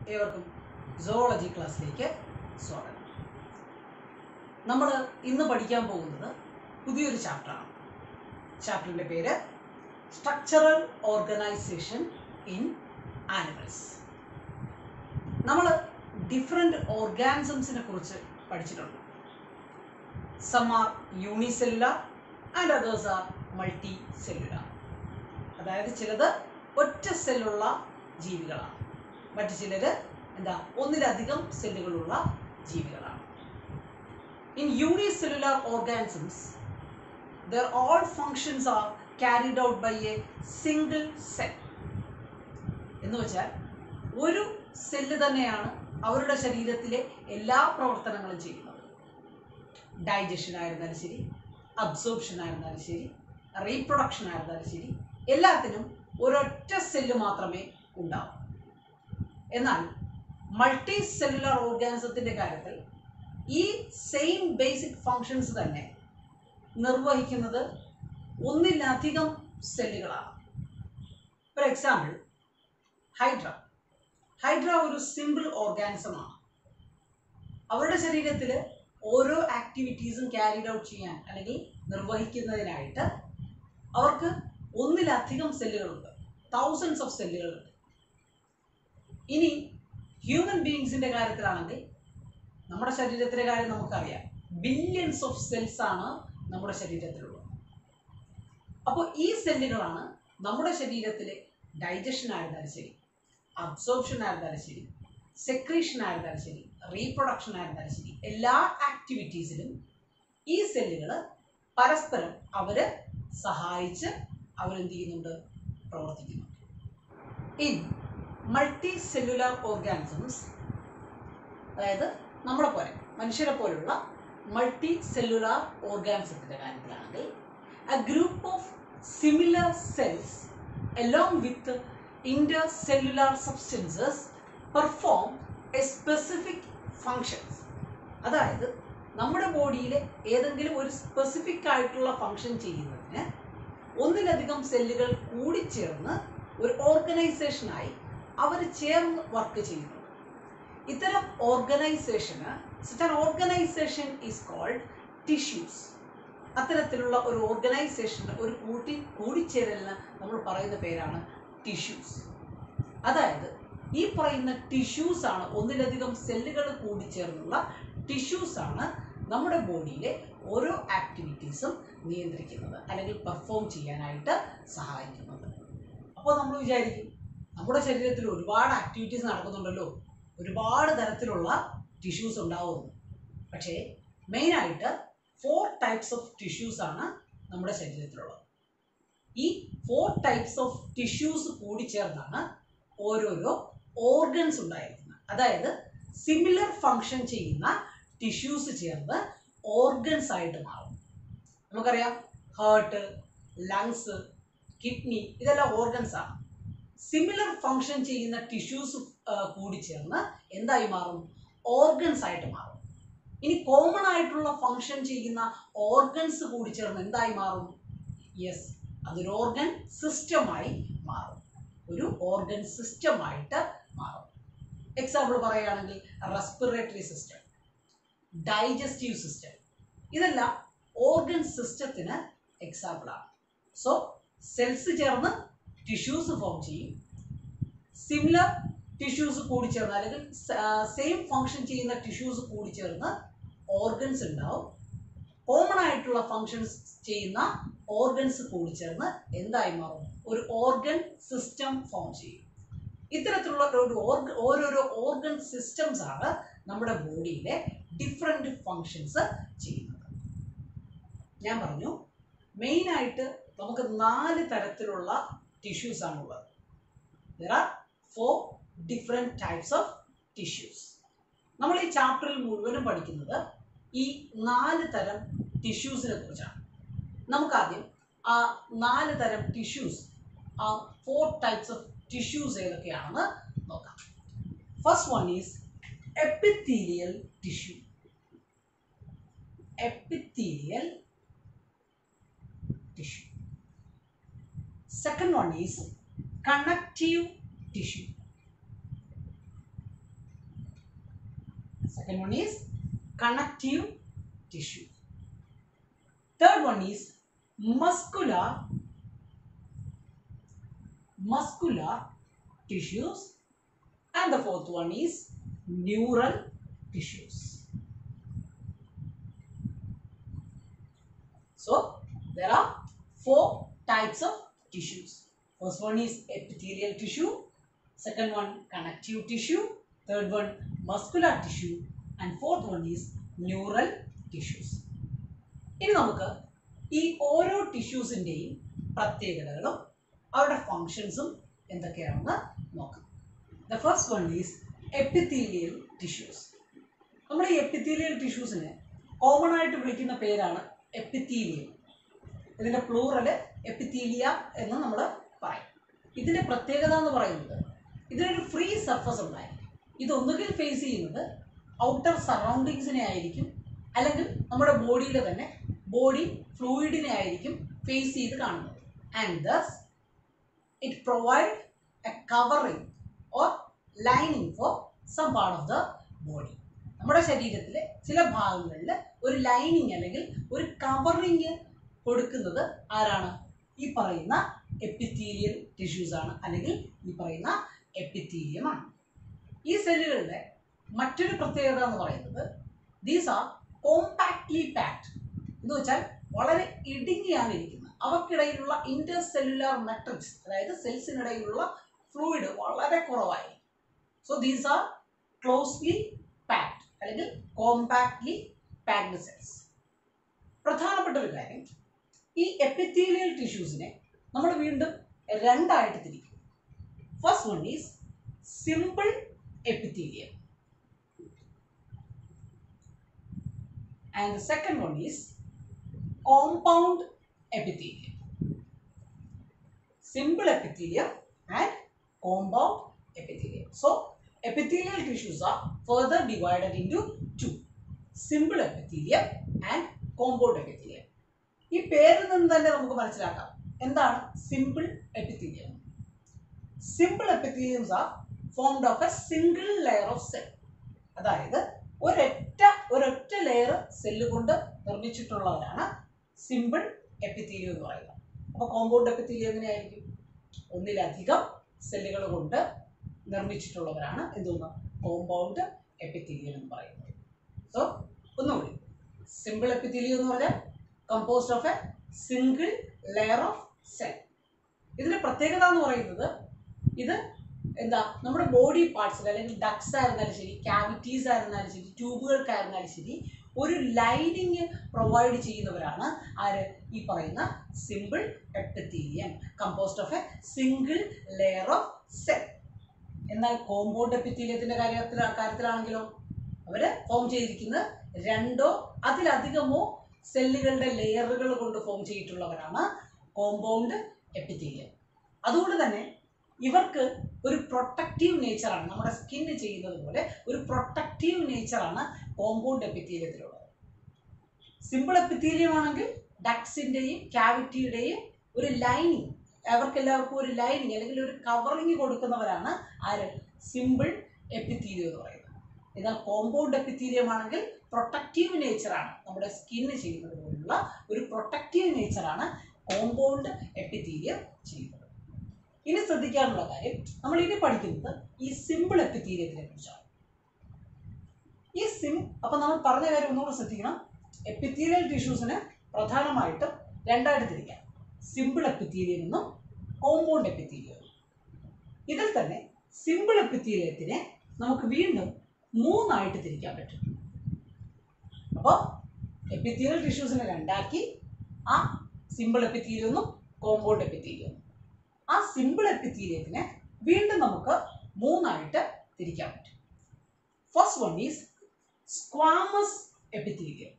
ഏവർക്കും സോളജി ക്ലാസ്സിലേക്ക് സ്വാഗതം നമ്മൾ ഇന്ന് പഠിക്കാൻ പോകുന്നത് പുതിയൊരു ചാപ്റ്ററാണ് ചാപ്റ്ററിൻ്റെ പേര് സ്ട്രക്ചറൽ ഓർഗനൈസേഷൻ ഇൻ ആനിമൽസ് നമ്മൾ ഡിഫറെൻ്റ് ഓർഗാനിസംസിനെ കുറിച്ച് പഠിച്ചിട്ടുണ്ട് some are unicellular and others are multicellular അതായത് ചിലത് ഒറ്റ സെല്ലുള്ള ജീവികളാണ് മറ്റു ചിലർ എന്താ ഒന്നിലധികം സെല്ലുകളുള്ള ജീവികളാണ് in unicellular organisms there all functions are carried out by a single cell എന്ന് വെച്ചാൽ ഒരു സെല്ല് തന്നെയാണ് അവരുടെ ശരീരത്തിലെ എല്ലാ പ്രവർത്തനങ്ങളും ചെയ്യുന്നത് ഡൈജഷൻ ആയിരുന്നാലും ശരി അബ്സോർപ്ഷൻ ആയിരുന്നാലും ശരി റീപ്രൊഡക്ഷൻ ആയിരുന്നാലും ശരി എല്ലാത്തിനും ഒരൊറ്റ സെല്ല് മാത്രമേ ഉണ്ടാവൂ എന്നാൽ മൾട്ടി സെല്ലുലാർ ഓർഗാനിസത്തിൻ്റെ കാര്യത്തിൽ ഈ സെയിം ബേസിക് ഫങ്ഷൻസ് തന്നെ നിർവഹിക്കുന്നത് ഒന്നിലധികം സെല്ലുകളാണ് ഫോർ എക്സാമ്പിൾ ഹൈഡ്ര ഹൈഡ്ര ഒരു സിമ്പിൾ ഓർഗാനിസമാണ് അവരുടെ ശരീരത്തിൽ ഓരോ ആക്ടിവിറ്റീസും ക്യാരിഡ് ഔട്ട് ചെയ്യാൻ അല്ലെങ്കിൽ നിർവഹിക്കുന്നതിനായിട്ട് അവർക്ക് ഒന്നിലധികം സെല്ലുകളുണ്ട് തൗസൻഡ്സ് ഓഫ് സെല്ലുകളുണ്ട് ഇനി ഹ്യൂമൻ ബീങ്സിന്റെ കാര്യത്തിലാണെങ്കിൽ നമ്മുടെ ശരീരത്തിലെ കാര്യം നമുക്കറിയാം ബില്യൺസ് ഓഫ് സെൽസ് ആണ് നമ്മുടെ ശരീരത്തിലുള്ളത് അപ്പോൾ ഈ സെല്ലുകളാണ് നമ്മുടെ ശരീരത്തിലെ ഡൈജഷൻ ആയിരുന്നാലും ശരി അബ്സോർപ്ഷൻ ആയിരുന്നാലും ശരി സെക്രീഷൻ ആയിരുന്നാലും ശരി റീപ്രൊഡക്ഷൻ ആയിരുന്നാലും ശരി എല്ലാ ആക്ടിവിറ്റീസിലും ഈ സെല്ലുകൾ പരസ്പരം അവർ സഹായിച്ച് അവരെന്ത് ചെയ്യുന്നുണ്ട് പ്രവർത്തിക്കുന്നുണ്ട് ഇൻ മൾട്ടി സെല്ലുലാർ ഓർഗാനിസംസ് അതായത് നമ്മളെ പോലെ മനുഷ്യരെ പോലുള്ള മൾട്ടി സെല്ലുലാർ ഓർഗാനിസത്തിൻ്റെ കാര്യത്തിലാണെങ്കിൽ a group of similar cells along with intercellular substances perform a specific functions അതായത് നമ്മുടെ ബോഡിയിൽ ഏതെങ്കിലും ഒരു സ്പെസിഫിക് ആയിട്ടുള്ള ഫങ്ഷൻ ചെയ്യുന്നതിന് ഒന്നിലധികം സെല്ലുകൾ കൂടിച്ചേർന്ന് ഒരു ഓർഗനൈസേഷനായി അവർ ചേർന്ന് വർക്ക് ചെയ്യുന്നുണ്ട് ഇത്തരം ഓർഗനൈസേഷന് such an organisation is called tissues അത്തരത്തിലുള്ള ഒരു ഓർഗനൈസേഷന് ഒരു കൂട്ടി കൂടിച്ചേരലിന് നമ്മൾ പറയുന്ന പേരാണ് ടിഷ്യൂസ് അതായത് ഈ പറയുന്ന ടിഷ്യൂസ് ആണ് ഒന്നിലധികം സെല്ലുകൾ കൂടിച്ചേർന്നുള്ള ടിഷ്യൂസ് ആണ് നമ്മുടെ ബോഡിയിലെ ഓരോ ആക്ടിവിറ്റീസും നിയന്ത്രിക്കുന്നത് അല്ലെങ്കിൽ പെർഫോം ചെയ്യാനായിട്ട് സഹായിക്കുന്നത് അപ്പോൾ നമ്മൾ വിചാരിക്കും നമ്മുടെ ശരീരത്തിൽ ഒരുപാട് ആക്ടിവിറ്റീസ് നടക്കുന്നുണ്ടല്ലോ ഒരുപാട് തരത്തിലുള്ള ടിഷ്യൂസ് ഉണ്ടാവുന്നു പക്ഷേ മെയിനായിട്ട് ഫോർ ടൈപ്സ് ഓഫ് ടിഷ്യൂസ് ആണ് നമ്മുടെ ശരീരത്തിലുള്ളത് ഈ ഫോർ ടൈപ്സ് ഓഫ് ടിഷ്യൂസ് കൂടിച്ചേർന്നാണ് ഓരോരോ ഓർഗൻസ് ഉണ്ടായിരിക്കുന്നത് അതായത് സിമിലർ ഫങ്ഷൻ ചെയ്യുന്ന ടിഷ്യൂസ് ചേർന്ന് ഓർഗൻസ് ആയിട്ട് മാറും നമുക്കറിയാം ഹാർട്ട് ലങ്സ് കിഡ്നി ഇതെല്ലാം ഓർഗൻസ് ആണ് സിമിലർ ഫങ്ഷൻ ചെയ്യുന്ന ടിഷ്യൂസ് കൂടിച്ചേർന്ന് എന്തായി മാറും ഓർഗൻസ് ആയിട്ട് മാറും ഇനി കോമൺ ആയിട്ടുള്ള ഫങ്ഷൻ ചെയ്യുന്ന ഓർഗൻസ് കൂടി ചേർന്ന് എന്തായി മാറും യെസ് അതൊരു ഓർഗൻ സിസ്റ്റമായി മാറും ഒരു ഓർഗൻ സിസ്റ്റമായിട്ട് മാറും എക്സാമ്പിൾ പറയുകയാണെങ്കിൽ റെസ്പിറേറ്ററി സിസ്റ്റം ഡൈജസ്റ്റീവ് സിസ്റ്റം ഇതെല്ലാം ഓർഗൻ സിസ്റ്റത്തിന് എക്സാമ്പിളാണ് സോ സെൽസ് ചേർന്ന് ടിഷ്യൂസ് ഫോം ചെയ്യും സിമിലർ ടിഷ്യൂസ് കൂടിച്ചേർന്ന് അല്ലെങ്കിൽ സെയിം ഫങ്ഷൻ ചെയ്യുന്ന ടിഷ്യൂസ് കൂടിച്ചേർന്ന് ഓർഗൻസ് ഉണ്ടാവും കോമൺ ആയിട്ടുള്ള ഫങ്ഷൻസ് ചെയ്യുന്ന ഓർഗൻസ് കൂടിച്ചേർന്ന് എന്തായി മാറും ഒരു ഓർഗൻ സിസ്റ്റം ഫോം ചെയ്യും ഇത്തരത്തിലുള്ള ഒരു ഓർഗ ഓരോരോ ഓർഗൻ സിസ്റ്റംസ് ആണ് നമ്മുടെ ബോഡിയിലെ ഡിഫറെൻറ്റ് ഫങ്ഷൻസ് ചെയ്യുന്നത് ഞാൻ പറഞ്ഞു മെയിനായിട്ട് നമുക്ക് നാല് തരത്തിലുള്ള ടിഷ്യൂസ് ആണുള്ളത് there are four different types of tissues നമ്മൾ ഈ ചാപ്റ്ററിൽ മുഴുവനും പഠിക്കുന്നത് ഈ നാല് തരം ടിഷ്യൂസിനെ കുറിച്ചാണ് നമുക്കാദ്യം ആ നാല് തരം ടിഷ്യൂസ് ആ ഫോർ ടൈപ്സ് ഓഫ് ടിഷ്യൂസ് ഏതൊക്കെയാണെന്ന് നോക്കാം first one is epithelial tissue epithelial tissue second one is connective tissue. Second one is connective tissue. Third one is muscular muscular tissues and the fourth one is neural tissues. So there are four types of tissues. First one is epithelial tissue, second one connective tissue, third one muscular tissue and fourth one is neural tissues. ഇനി നമുക്ക് ഈ ഓരോ ടിഷ്യൂസിൻ്റെയും പ്രത്യേകതകളും അവരുടെ ഫങ്ഷൻസും എന്തൊക്കെയാണെന്ന് നോക്കാം the first one is epithelial tissues നമ്മൾ ഈ എപ്പിത്തീലിയൽ ടിഷ്യൂസിനെ കോമൺ ആയിട്ട് വിളിക്കുന്ന പേരാണ് എപ്പിത്തീലിയം ഇതിൻ്റെ പ്ലൂറല് എപ്പിത്തീലിയ എന്ന് നമ്മൾ പറയും ഇതിൻ്റെ പ്രത്യേകത എന്ന് പറയുന്നത് ഇതിനൊരു ഫ്രീ സർഫസ് ഉണ്ടായിരിക്കും ഇത് ഒന്നുകിൽ ഫേസ് ചെയ്യുന്നത് ഔട്ടർ സറൗണ്ടിങ്സിനെ ആയിരിക്കും അല്ലെങ്കിൽ നമ്മുടെ ബോഡിയുടെ തന്നെ ബോഡി ഫ്ലൂയിഡിനെ ആയിരിക്കും ഫേസ് ചെയ്ത് കാണുന്നത് and thus it provide a covering or lining for some part of the body നമ്മുടെ ശരീരത്തിലെ ചില ഭാഗങ്ങളിൽ ഒരു ലൈനിങ് അല്ലെങ്കിൽ ഒരു കവറിങ് കൊടുക്കുന്നത് ആരാണ് ഈ പറയുന്ന എപ്പിത്തീലിയൽ ടിഷ്യൂസ് ആണ് അല്ലെങ്കിൽ ഈ പറയുന്ന എപ്പിത്തീലിയമാണ് ഈ സെല്ലുകളുടെ മറ്റൊരു പ്രത്യേകത എന്ന് പറയുന്നത് ദീസ് ആർ കോമ്പാക്ട്ലി പാക്ഡ് എന്ന് വെച്ചാൽ വളരെ ഇടുങ്ങിയാണ് ഇരിക്കുന്നത് അവർക്കിടയിലുള്ള ഇന്റർ സെല്ലുലാർ മെട്രിക്സ് അതായത് സെൽസിനിടയിലുള്ള ഫ്ലൂയിഡ് വളരെ കുറവായി so these are closely packed അല്ലെങ്കിൽ കോമ്പാക്ട്ലി പാക്ഡ് സെൽസ് പ്രധാനപ്പെട്ട ഒരു കാര്യം ഈ എപ്പിത്തീലിയൽ ടിഷ്യൂസിനെ നമ്മൾ വീണ്ടും രണ്ടായിട്ട് തിരിക്കും first one is simple epithelium and the second one is compound epithelium. Simple epithelium and compound epithelium. So, epithelial tissues are further divided into two. Simple epithelium and compound epithelium. ഈ പേരിൽ നിന്ന് തന്നെ നമുക്ക് മനസ്സിലാക്കാം എന്താണ് simple epithelium simple epitheliums are formed of a single layer of cell അതായത് ഒരൊറ്റ ഒരൊറ്റ ലെയർ സെല്ല് കൊണ്ട് നിർമ്മിച്ചിട്ടുള്ളവരാണ് സിമ്പിൾ എപ്പിത്തീലിയം എന്ന് പറയുന്നത് അപ്പോൾ കോമ്പൗണ്ട് എപ്പിത്തീലിയം എങ്ങനെയായിരിക്കും ഒന്നിലധികം സെല്ലുകൾ കൊണ്ട് നിർമ്മിച്ചിട്ടുള്ളവരാണ് എന്തോന്ന് കോമ്പൗണ്ട് എപ്പിത്തീലിയം എന്ന് പറയുന്നത് സോ ഒന്നുകൂടി സിമ്പിൾ എപ്പിത്തീലിയം എന്ന് പറഞ്ഞാൽ composed of a single layer of cell ഇതിന്റെ പ്രത്യേകത എന്ന് പറയുന്നത് ഇത് എന്താ നമ്മുടെ ബോഡി പാർട്സിൽ അല്ലെങ്കിൽ ഡക്സ് ആയിരുന്നാലും ശരി ക്യാവിറ്റീസ് ആയിരുന്നാലും ശരി ട്യൂബുകൾക്കായിരുന്നാലും ശരി ഒരു ലൈനിങ് പ്രൊവൈഡ് ചെയ്യുന്നവരാണ് ആര് ഈ പറയുന്ന simple epithelium composed of a single layer of cell എന്നാൽ കോമ്പൗണ്ട് എപ്പിത്തീലിയത്തിന്റെ കാര്യത്തിൽ കാര്യത്തിലാണെങ്കിലോ അവര് ഫോം ചെയ്തിരിക്കുന്നത് രണ്ടോ അതിലധികമോ സെല്ലുകളുടെ ലെയറുകൾ കൊണ്ട് ഫോം ചെയ്തിട്ടുള്ളവരാണ് കോമ്പൗണ്ട് എപ്പിത്തീലിയം അതുകൊണ്ട് തന്നെ ഇവർക്ക് ഒരു പ്രൊട്ടക്റ്റീവ് നേച്ചറാണ് നമ്മുടെ സ്കിന്ന് ചെയ്യുന്നത് പോലെ ഒരു പ്രൊട്ടക്റ്റീവ് നേച്ചറാണ് കോമ്പൗണ്ട് എപ്പിത്തീലിയത്തിലുള്ളത് സിമ്പിൾ എപ്പിത്തീലിയം ആണെങ്കിൽ ഡക്സിൻ്റെയും ക്യാവിറ്റിയുടെയും ഒരു ലൈനിങ് അവർക്ക് എല്ലാവർക്കും ഒരു ലൈനിങ് അല്ലെങ്കിൽ ഒരു കവറിങ് കൊടുക്കുന്നവരാണ് ആര് സിമ്പിൾ എപ്പിത്തീലിയം എന്ന് പറയുന്നത് എന്നാൽ കോമ്പൗണ്ട് എപ്പിത്തീലിയം ആണെങ്കിൽ പ്രൊട്ടക്റ്റീവ് നേച്ചറാണ് നമ്മുടെ സ്കിന്ന് ചെയ്യുന്നത് പോലുള്ള ഒരു പ്രൊട്ടക്റ്റീവ് നേച്ചറാണ് കോമ്പൗണ്ട് എപ്പിത്തീലിയം ചെയ്യുന്നത് ഇനി ശ്രദ്ധിക്കാനുള്ള കാര്യം നമ്മൾ ഇനി പഠിക്കുന്നത് ഈ സിമ്പിൾ എപ്പിത്തീരിയത്തിനെ കുറിച്ചാണ് ഈ സിം അപ്പൊ നമ്മൾ പറഞ്ഞ കാര്യം ഒന്നുകൂടെ ശ്രദ്ധിക്കണം എപ്പിത്തീരിയൽ ടിഷ്യൂസിന് പ്രധാനമായിട്ടും രണ്ടായിട്ട് തിരിക്കാം സിമ്പിൾ എപ്പിത്തീരിയം എന്നും കോമ്പൗണ്ട് എപ്പിത്തീരിയം എന്നും ഇതിൽ തന്നെ സിമ്പിൾ എപ്പിത്തീരിയത്തിനെ നമുക്ക് വീണ്ടും മൂന്നായിട്ട് തിരിക്കാൻ പറ്റും അപ്പോൾ എപ്പിത്തീരിയൽ ടിഷ്യൂസിനെ രണ്ടാക്കി ആ സിമ്പിൾ എപ്പിത്തീരിയം എന്നും കോമ്പൗണ്ട് എപ്പിത്തീരിയം എന്നും ആ സിമ്പിൾ എപ്പിത്തീരിയത്തിനെ വീണ്ടും നമുക്ക് മൂന്നായിട്ട് തിരിക്കാൻ പറ്റും first one is squamous epithelium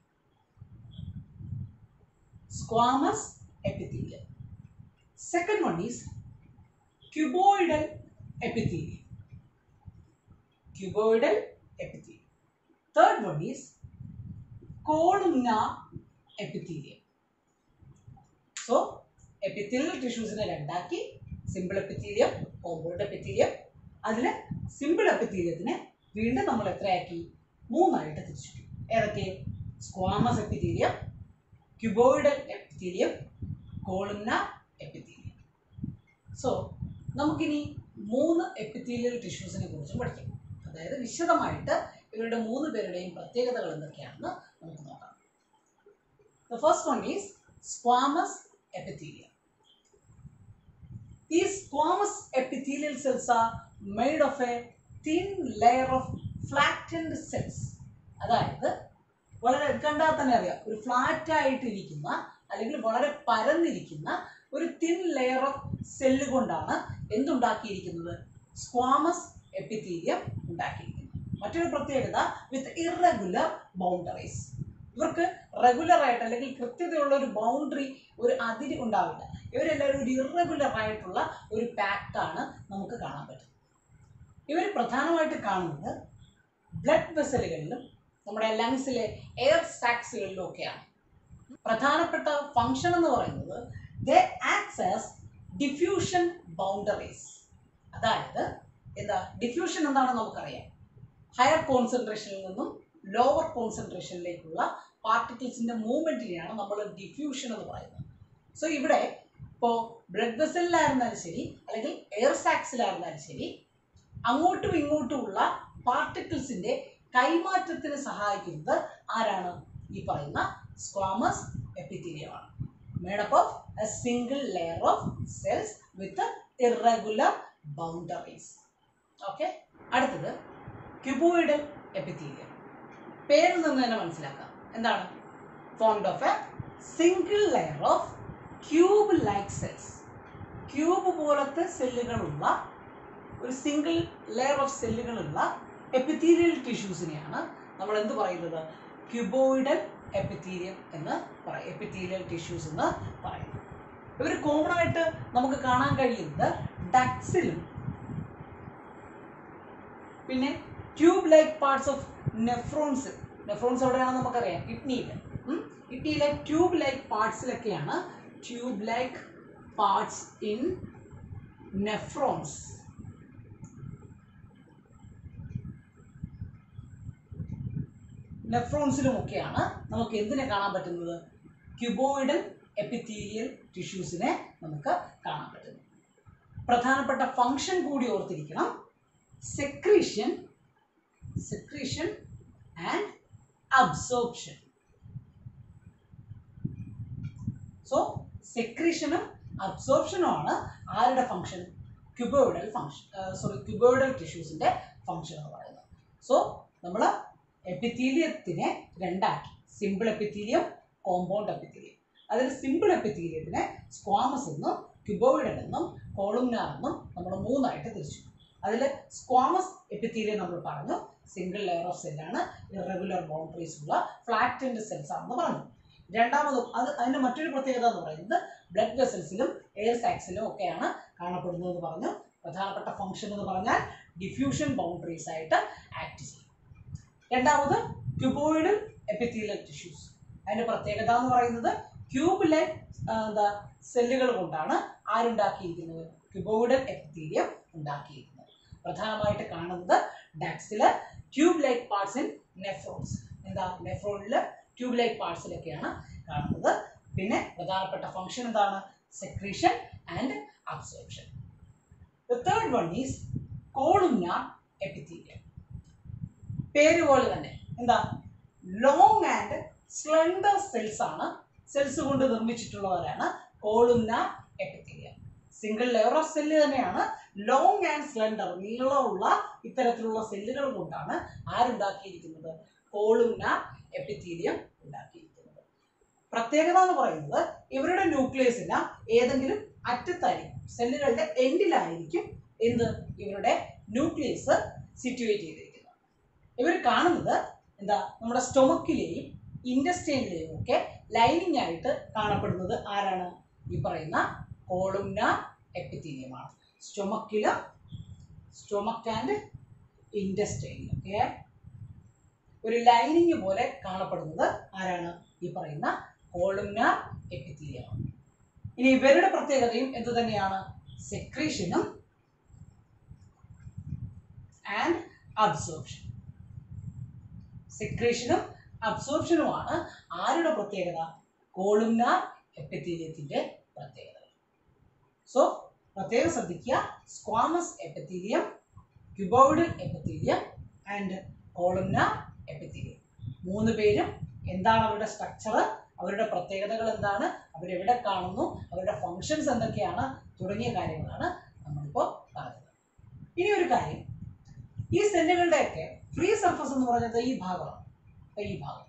squamous epithelium second one is cuboidal epithelium cuboidal epithelium third one is columnar epithelium. So epithelial ടിഷ്യൂസിനെ രണ്ടാക്കി സിമ്പിൾ എപ്പിത്തീലിയം കോമ്പൗണ്ട് എപ്പിത്തീലിയം അതിൽ സിമ്പിൾ എപ്പിത്തീലിയത്തിനെ വീണ്ടും നമ്മൾ എത്രയാക്കി മൂന്നായിട്ട് തിരിച്ചിട്ടു ഏതൊക്കെ squamous epithelium cuboidal epithelium columnar epithelium so നമുക്കിനി മൂന്ന് എപ്പിത്തീലിയൽ ടിഷ്യൂസിനെ കുറിച്ചും പഠിക്കാം അതായത് വിശദമായിട്ട് ഇവരുടെ മൂന്ന് പേരുടെയും പ്രത്യേകതകൾ എന്തൊക്കെയാണെന്ന് നമുക്ക് നോക്കാം The first one is squamous epithelium. These squamous epithelial cells are made of a thin layer of flattened cells. അതായത് വളരെ കണ്ടാൽ തന്നെ അറിയാം ഒരു ഫ്ലാറ്റ് ആയിട്ടിരിക്കുന്ന അല്ലെങ്കിൽ വളരെ പരന്നിരിക്കുന്ന ഒരു തിൻ ലെയർ ഓഫ് സെല്ല് കൊണ്ടാണ് എന്തുണ്ടാക്കിയിരിക്കുന്നത് സ്ക്വാമസ് എപ്പിത്തീരിയം ഉണ്ടാക്കിയിരിക്കുന്നത് മറ്റൊരു പ്രത്യേകത വിത്ത് ഇറഗുലർ ബൗണ്ടറീസ് ഇവർക്ക് റെഗുലർ ആയിട്ട് അല്ലെങ്കിൽ കൃത്യതയുള്ള ഒരു ബൗണ്ടറി ഒരു അതിര് ഉണ്ടാവില്ല ഇവരെല്ലാവരും ഒരു ഇറഗുലർ ആയിട്ടുള്ള ഒരു പാക്കാണ് നമുക്ക് കാണാൻ പറ്റും ഇവർ പ്രധാനമായിട്ട് കാണുന്നത് ബ്ലഡ് വെസലുകളിലും നമ്മുടെ ലങ്സിലെ എയർ സാക്സുകളിലും ഒക്കെയാണ് പ്രധാനപ്പെട്ട ഫങ്ഷൻ എന്ന് പറയുന്നത് ദ ആക്സസ് ഡിഫ്യൂഷൻ ബൗണ്ടറീസ് അതായത് എന്താ ഡിഫ്യൂഷൻ എന്താണെന്ന് നമുക്കറിയാം ഹയർ കോൺസെൻട്രേഷനിൽ നിന്നും ലോവർ കോൺസെൻട്രേഷനിലേക്കുള്ള പാർട്ടിക്കിൾസിന്റെ മൂവ്മെന്റിനെയാണ് നമ്മൾ ഡിഫ്യൂഷൻ എന്ന് പറയുന്നത് സോ ഇവിടെ ഇപ്പോൾ ബ്ലഡ് വെസലിലായിരുന്നാലും ശരി അല്ലെങ്കിൽ എയർ സാക്സിലായിരുന്നാലും ശരി അങ്ങോട്ടും ഇങ്ങോട്ടുമുള്ള പാർട്ടിക്കിൾസിന്റെ കൈമാറ്റത്തിന് സഹായിക്കുന്നത് ആരാണ് ഈ പറയുന്ന സ്ക്വാമസ് എപ്പിത്തീരിയമാണ് made up of a single layer of cells with irregular boundaries okay അടുത്തത് ക്യൂബോയിഡൽ എപ്പിത്തീരിയം പേരിൽ നിന്ന് തന്നെ മനസ്സിലാക്കാം എന്താണ് formed of a single layer of cube like cells cube പോലത്തെ സെല്ലുകളുള്ള ഒരു സിംഗിൾ ലെയർ ഓഫ് സെല്ലുകളുള്ള എപ്പിത്തീരിയൽ ടിഷ്യൂസിനെയാണ് നമ്മൾ എന്ത് പറയുന്നത് ക്യൂബോയിഡൽ എപ്പിത്തീരിയം എന്ന് പറയും എപ്പിത്തീരിയൽ ടിഷ്യൂസ് എന്ന് പറയുന്നത് ഇവർ കോമൺ ആയിട്ട് നമുക്ക് കാണാൻ കഴിയുന്നത് ഡക്സിലും പിന്നെ tube like parts of nephrons nephrons എവിടെയാണെന്ന് നമുക്കറിയാം കിഡ്നിയിൽ കിഡ്നിയിലെ ട്യൂബ് ലൈക്ക് പാർട്സിലൊക്കെയാണ് tube like parts in nephrons നെഫ്രോൺസിലും ഒക്കെയാണ് നമുക്ക് എന്തിനെ കാണാൻ പറ്റുന്നത് ക്യൂബോയിഡൽ എപ്പിത്തീരിയൽ ടിഷ്യൂസിനെ നമുക്ക് കാണാൻ പറ്റുന്നത് പ്രധാനപ്പെട്ട ഫങ്ഷൻ കൂടി ഓർത്തിരിക്കണം secretion secretion and absorption so സെക്രീഷനും അബ്സോർപ്ഷനും ആണ് ആരുടെ function cuboidal function sorry cuboidal ടിഷ്യൂസിന്റെ ഫങ്ഷൻ എന്ന് പറയുന്നത് സോ നമ്മൾ എപ്പിത്തീലിയത്തിനെ രണ്ടാക്കി സിമ്പിൾ എപ്പിത്തീലിയം കോമ്പൗണ്ട് എപ്പിത്തീലിയം അതിൽ സിമ്പിൾ എപ്പിത്തീലിയത്തിനെ സ്ക്വാമസ് എന്നും ക്യൂബോയിഡൽ എന്നും കോളുംനാർ എന്നും നമ്മൾ മൂന്നായിട്ട് തിരിച്ചു അതിൽ സ്ക്വാമസ് എപ്പിത്തീലിയം നമ്മൾ പറഞ്ഞു സിംഗിൾ ലെയർ ഓഫ് സെല്ലാണ് ഇറഗുലർ ബൗണ്ടറീസ് ഉള്ള ഫ്ലാറ്റൻഡ് സെൽസ് ആണെന്ന് പറഞ്ഞു രണ്ടാമതും അത് അതിൻ്റെ മറ്റൊരു പ്രത്യേകത എന്ന് പറയുന്നത് ബ്ലഡ് വെസൽസിലും എയർ സാക്സിലും ഒക്കെയാണ് കാണപ്പെടുന്നത് എന്ന് പറഞ്ഞു പ്രധാനപ്പെട്ട ഫംഗ്ഷൻ എന്ന് പറഞ്ഞാൽ ഡിഫ്യൂഷൻ ബൗണ്ടറീസ് ആയിട്ട് ആക്ട് ചെയ്യും രണ്ടാമത് ക്യൂബോയിഡൽ എപ്പിത്തീലിയൽ ടിഷ്യൂസ് അതിൻ്റെ പ്രത്യേകത എന്ന് പറയുന്നത് ക്യൂബിലെ എന്താ സെല്ലുകൾ കൊണ്ടാണ് ആരുണ്ടാക്കിയിരിക്കുന്നത് ക്യൂബോയിഡൽ എപ്പിത്തീലിയം ഉണ്ടാക്കിയിരിക്കുന്നത് പ്രധാനമായിട്ട് കാണുന്നത് ഡാക്സില് tube like parts in nephrons എന്താ നെഫ്രോണിൽ ട്യൂബ് ലൈക്ക് പാർട്സിലൊക്കെയാണ് കാണുന്നത് പിന്നെ പ്രധാനപ്പെട്ട ഫംഗ്ഷൻ എന്താണ് secretion and absorption the third one is columnar epithelium പേര് പോലെ തന്നെ എന്താ ലോങ് ആൻഡ് സ്ലെൻഡർ സെൽസ് ആണ് സെൽസ് കൊണ്ട് നിർമ്മിച്ചിട്ടുള്ളവരാണ് columnar epithelium single layer of cell തന്നെയാണ് ലോങ് ആൻഡ് സ്ലെൻഡർ നീളമുള്ള ഇത്തരത്തിലുള്ള സെല്ലുകൾ കൊണ്ടാണ് ആരുണ്ടാക്കിയിരിക്കുന്നത് കോളുംനാർ എപ്പിത്തീലിയം ഉണ്ടാക്കിയിരിക്കുന്നത് പ്രത്യേകത എന്ന് പറയുന്നത് ഇവരുടെ ന്യൂക്ലിയസ് എല്ലാം ഏതെങ്കിലും അറ്റത്തായിരിക്കും സെല്ലുകളുടെ എൻഡിലായിരിക്കും എന്ത് ഇവരുടെ ന്യൂക്ലിയസ് സിറ്റുവേറ്റ് ചെയ്തിരിക്കുന്നത് ഇവർ കാണുന്നത് എന്താ നമ്മുടെ സ്റ്റൊമക്കിലെയും ഇൻഡസ്റ്റൈനിലെയും ഒക്കെ ലൈനിങ് ആയിട്ട് കാണപ്പെടുന്നത് ആരാണ് ഈ പറയുന്ന കോളുംന എപ്പിത്തീലിയമാണ് സ്റ്റൊമക്കില് സ്റ്റൊമക്ക് ആൻഡ് ഇൻഡസ്റ്റൈനിൽ ഓക്കെ ഒരു ലൈനിങ് പോലെ കാണപ്പെടുന്നത് ആരാണ് ഈ പറയുന്ന കോളുംന എപ്പിത്തീലിയമാണ് ഇനി ഇവരുടെ പ്രത്യേകതയും എന്ത് തന്നെയാണ് സെക്രീഷനും ആൻഡ് അബ്സോർപ്ഷൻ സെക്രേഷനും അബ്സോർപ്ഷനുമാണ് ആരുടെ പ്രത്യേകത കോളുംനാർ എപ്പിത്തീലിയത്തിന്റെ പ്രത്യേകത സോ പ്രത്യേകം ശ്രദ്ധിക്കുക squamous epithelium cuboidal epithelium and columnar epithelium മൂന്ന് പേരും എന്താണ് അവരുടെ സ്ട്രക്ചർ അവരുടെ പ്രത്യേകതകൾ എന്താണ് അവരെവിടെ കാണുന്നു അവരുടെ ഫങ്ഷൻസ് എന്തൊക്കെയാണ് തുടങ്ങിയ കാര്യങ്ങളാണ് നമ്മളിപ്പോൾ പറഞ്ഞത് ഇനി ഒരു കാര്യം ഈ സെല്ലുകളുടെയൊക്കെ ഫ്രീ സർഫസ് എന്ന് പറയുന്നത് ഈ ഭാഗമാണ് ദാ ഈ ഭാഗം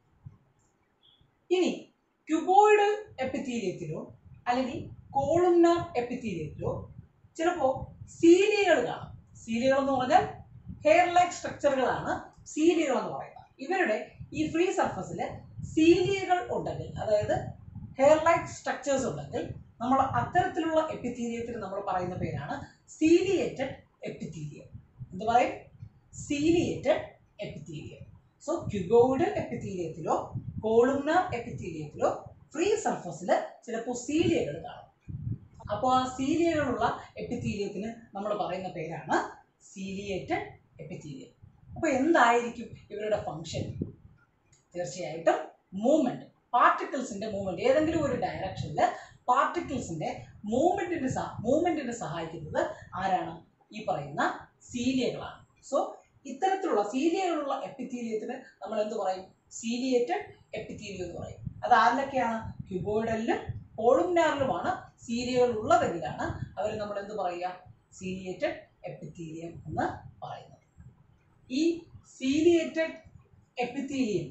ഇനി ക്യൂബോയിഡ് എപ്പിത്തീലിയത്തിലോ അല്ലെങ്കിൽ കോളുംനാർ എപ്പിത്തീലിയത്തിലോ ചിലപ്പോൾ സീലിയകൾ കാണാം സീലിയകൾ എന്ന് പറഞ്ഞാൽ ഹെയർ ലൈക്ക് സ്ട്രക്ചറുകളാണ് സീലിയകൾ എന്ന് പറയുന്നത് ഇവരുടെ ഈ ഫ്രീ സർഫസിൽ സീലിയകൾ ഉണ്ടെങ്കിൽ അതായത് ഹെയർ ലൈക്ക് സ്ട്രക്ചേഴ്സ് ഉണ്ടെങ്കിൽ നമ്മൾ അത്തരത്തിലുള്ള എപ്പിത്തീലിയത്തിന് നമ്മൾ പറയുന്ന പേരാണ് സീലിയേറ്റഡ് എപ്പിത്തീലിയം എന്ത് പറയും സീലിയേറ്റഡ് എപ്പിത്തീലിയം സോ ക്യൂബോയിഡൽ എപ്പിത്തീലിയത്തിലോ കോളുംനാർ എപ്പിത്തീലിയത്തിലോ ഫ്രീ സർഫസിൽ ചിലപ്പോൾ സീലിയകൾ കാണും അപ്പോൾ ആ സീലിയകളുള്ള എപ്പിത്തീലിയത്തിന് നമ്മൾ പറയുന്ന പേരാണ് സീലിയേറ്റഡ് എപ്പിത്തീലിയം അപ്പോൾ എന്തായിരിക്കും ഇവരുടെ ഫങ്ഷൻ തീർച്ചയായിട്ടും മൂവ്മെന്റ് പാർട്ടിക്കിൾസിന്റെ മൂവ്മെന്റ് ഏതെങ്കിലും ഒരു ഡയറക്ഷനിൽ പാർട്ടിക്കിൾസിന്റെ മൂവ്മെന്റിന് മൂവ്മെന്റിന് സഹായിക്കുന്നത് ആരാണ് ഈ പറയുന്ന സീലിയകളാണ് സോ ഇത്തരത്തിലുള്ള സീലിയകളുള്ള എപ്പിത്തീലിയത്തിന് നമ്മൾ എന്ത് പറയും സീലിയേറ്റഡ് എപ്പിത്തീലിയം എന്ന് പറയും അത് ആരിലൊക്കെയാണ് ക്യൂബോയിഡലിലും കോളുംനാറിലുമാണ് സീലിയകൾ ഉള്ളതെങ്കിലാണ് അവർ നമ്മൾ എന്ത് പറയുക സീലിയേറ്റഡ് എപ്പിത്തീലിയം എന്ന് പറയുന്നത് ഈ സീലിയേറ്റഡ് എപ്പിത്തീലിയം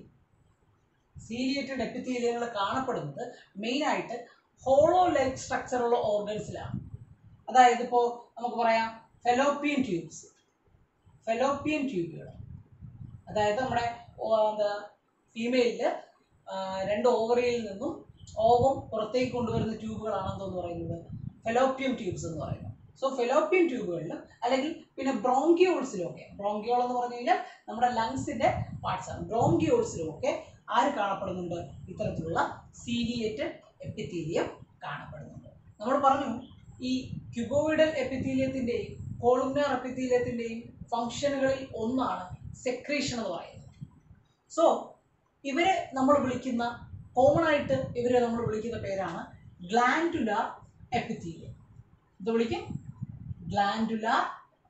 സീലിയേറ്റഡ് എപ്പിത്തീലിയങ്ങൾ കാണപ്പെടുന്നത് മെയിനായിട്ട് ഹോളോ ലൈക്ക് സ്ട്രക്ചറുള്ള ഓർഗൻസിലാണ് അതായത് ഇപ്പോൾ നമുക്ക് പറയാം ഫെലോപ്പിയൻ ട്യൂബ്സ് ഫെലോപ്പിയൻ ട്യൂബുകൾ അതായത് നമ്മുടെ ഓ, എന്താ ഫീമെയിലിൽ രണ്ട് ഓവറിയിൽ നിന്നും ഓവം പുറത്തേക്ക് കൊണ്ടുവരുന്ന ട്യൂബുകളാണെന്ന് പറയുന്നത് ഫെലോപ്പിയം ട്യൂബ്സ് എന്ന് പറയുന്നത് സോ ഫെലോപ്പിയൻ ട്യൂബുകളിലും അല്ലെങ്കിൽ പിന്നെ ബ്രോങ്കിയോൾസിലും ഒക്കെ ബ്രോങ്കിയോൾ എന്ന് പറഞ്ഞു കഴിഞ്ഞാൽ നമ്മുടെ ലങ്സിന്റെ പാർട്സ് ആണ് ബ്രോങ്കിയോൾസിലും ഒക്കെ ആര് കാണപ്പെടുന്നുണ്ട് ഇത്തരത്തിലുള്ള സീലിയേറ്റഡ് എപ്പിത്തീലിയം കാണപ്പെടുന്നുണ്ട് നമ്മൾ പറഞ്ഞു ഈ ക്യൂബോയിഡൽ എപ്പിത്തീലിയത്തിന്റെയും കോളുംനാർ എപ്പിത്തീലിയത്തിന്റെയും ഫംഗ്ഷനുകളിൽ ഒന്നാണ് സെക്രീഷൻ എന്ന് പറയുന്നത് സോ ഇവരെ നമ്മൾ വിളിക്കുന്ന കോമൺ ആയിട്ട് ഇവരെ നമ്മൾ വിളിക്കുന്ന പേരാണ് ഗ്ലാൻഡുലാർ എപ്പിത്തീലിയം ഇത് വിളിക്കും ഗ്ലാൻഡുലാർ